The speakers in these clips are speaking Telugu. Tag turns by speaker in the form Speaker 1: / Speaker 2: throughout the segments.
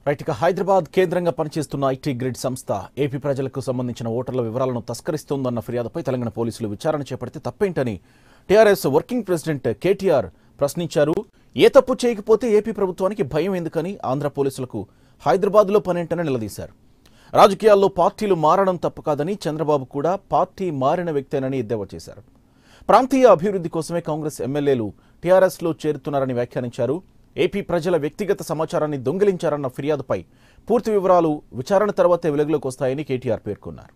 Speaker 1: రైట్ ఇక హైదరాబాద్ కేంద్రంగా పనిచేస్తున్న ఐటీ గ్రిడ్ సంస్థ ఏపీ ప్రజలకు సంబంధించిన ఓటర్ల వివరాలను తస్కరిస్తోందన్న ఫిర్యాదుపై తెలంగాణ పోలీసులు విచారణ చేపడితే తప్పేంటని టీఆర్ఎస్ వర్కింగ్ ప్రెసిడెంట్ కేటీఆర్ ప్రశ్నించారు ఏ తప్పు చేయకపోతే ఏపీ ప్రభుత్వానికి భయం ఎందుకని ఆంధ్ర పోలీసులకు హైదరాబాద్లో పనేంటని నిలదీశారు రాజకీయాల్లో పార్టీలు మారడం తప్పు కాదని చంద్రబాబు కూడా పార్టీ మారిన వ్యక్తేనని ఎద్దేవా చేశారు ప్రాంతీయ అభివృద్ధి కోసమే కాంగ్రెస్ ఎమ్మెల్యేలు టీఆర్ఎస్లో చేరుతున్నారని వ్యాఖ్యానించారు ఏపీ ప్రజల వ్యక్తిగత సమాచారాన్ని దొంగిలించారన్న ఫిర్యాదుపై పూర్తి వివరాలు విచారణ తర్వాతే వెలుగులోకి వస్తాయని కేటీఆర్ పేర్కొన్నారు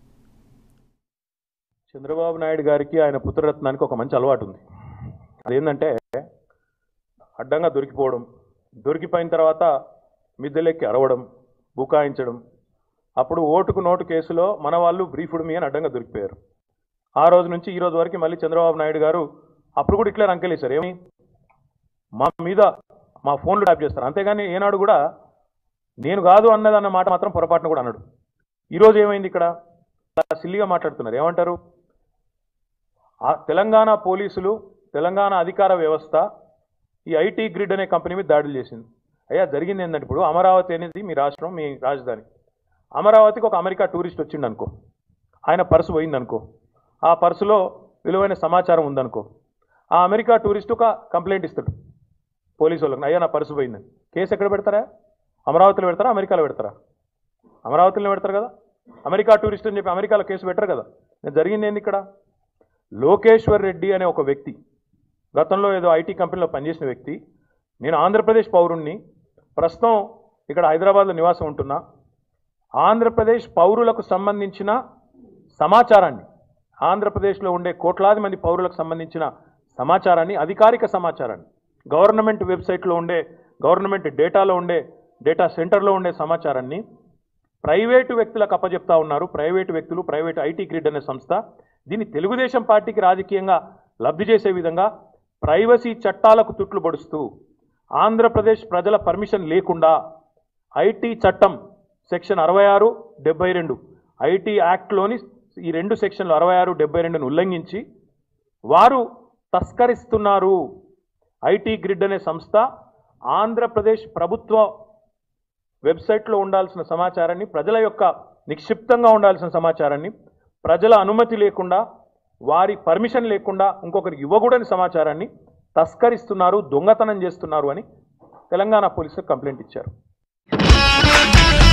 Speaker 2: చంద్రబాబు నాయుడు గారికి ఆయన పుత్రరత్నానికి ఒక మంచి అలవాటు ఉంది అదేంటంటే అడ్డంగా దొరికిపోవడం దొరికిపోయిన తర్వాత మిద్దెలెక్కి అరవడం బుకాయించడం అప్పుడు ఓటుకు నోటు కేసులో మన వాళ్ళు బ్రీఫుడ్ మీ అని అడ్డంగా దొరికిపోయారు ఆ రోజు నుంచి ఈ రోజు వరకు మళ్ళీ చంద్రబాబు నాయుడు గారు అప్పుడు కూడా ఇట్లా అంకెలేశారు ఏమి మా మీద మా ఫోన్లు ట్యాప్ చేస్తారు అంతేగాని ఏనాడు కూడా నేను కాదు అన్నదన్న మాట మాత్రం పొరపాటున కూడా అన్నాడు ఈరోజు ఏమైంది ఇక్కడ చాలా సిల్లిగా మాట్లాడుతున్నారు ఏమంటారు ఆ తెలంగాణ పోలీసులు తెలంగాణ అధికార వ్యవస్థ ఈ ఐటీ గ్రిడ్ అనే కంపెనీ మీద దాడులు చేసింది అయ్యా జరిగింది ఏంటంటే ఇప్పుడు అమరావతి అనేది మీ రాష్ట్రం మీ రాజధాని అమరావతికి ఒక అమెరికా టూరిస్ట్ వచ్చిండు అనుకో ఆయన పర్సు పోయింది అనుకో ఆ పర్సులో విలువైన సమాచారం ఉందనుకో ఆ అమెరికా టూరిస్ట్ ఒక కంప్లైంట్ ఇస్తాడు పోలీసు వాళ్ళకి అయ్యా నా పర్సు పోయిందని కేసు ఎక్కడ పెడతారా అమరావతిలో పెడతారా అమెరికాలో పెడతారా అమరావతిలో పెడతారు కదా అమెరికా టూరిస్ట్ అని చెప్పి అమెరికాలో కేసు పెట్టరు కదా నేను జరిగింది ఏంది ఇక్కడ లోకేశ్వర్ రెడ్డి అనే ఒక వ్యక్తి గతంలో ఏదో ఐటీ కంపెనీలో పనిచేసిన వ్యక్తి నేను ఆంధ్రప్రదేశ్ పౌరుణ్ణి ప్రస్తుతం ఇక్కడ హైదరాబాద్లో నివాసం ఉంటున్నా ఆంధ్రప్రదేశ్ పౌరులకు సంబంధించిన సమాచారాన్ని ఆంధ్రప్రదేశ్లో ఉండే కోట్లాది మంది పౌరులకు సంబంధించిన సమాచారాన్ని అధికారిక సమాచారాన్ని గవర్నమెంట్ వెబ్సైట్లో ఉండే గవర్నమెంట్ డేటాలో ఉండే డేటా సెంటర్లో ఉండే సమాచారాన్ని ప్రైవేటు వ్యక్తులకు అప్పజెప్తా ఉన్నారు ప్రైవేటు వ్యక్తులు ప్రైవేట్ ఐటీ గ్రిడ్ అనే సంస్థ దీన్ని తెలుగుదేశం పార్టీకి రాజకీయంగా లబ్ధి చేసే విధంగా ప్రైవసీ చట్టాలకు తుట్లు పడుస్తూ ఆంధ్రప్రదేశ్ ప్రజల పర్మిషన్ లేకుండా ఐటీ చట్టం సెక్షన్ అరవై ఆరు డెబ్బై రెండు ఐటీ యాక్ట్లోని ఈ రెండు సెక్షన్లు అరవై ఆరు డెబ్బై రెండును ఉల్లంఘించి వారు తస్కరిస్తున్నారు ఐటీ గ్రిడ్ అనే సంస్థ ఆంధ్రప్రదేశ్ ప్రభుత్వ వెబ్సైట్లో ఉండాల్సిన సమాచారాన్ని ప్రజల యొక్క నిక్షిప్తంగా ఉండాల్సిన సమాచారాన్ని ప్రజల అనుమతి లేకుండా వారి పర్మిషన్ లేకుండా ఇంకొకరికి ఇవ్వకూడని సమాచారాన్ని తస్కరిస్తున్నారు దొంగతనం చేస్తున్నారు అని తెలంగాణ పోలీసులు కంప్లైంట్ ఇచ్చారు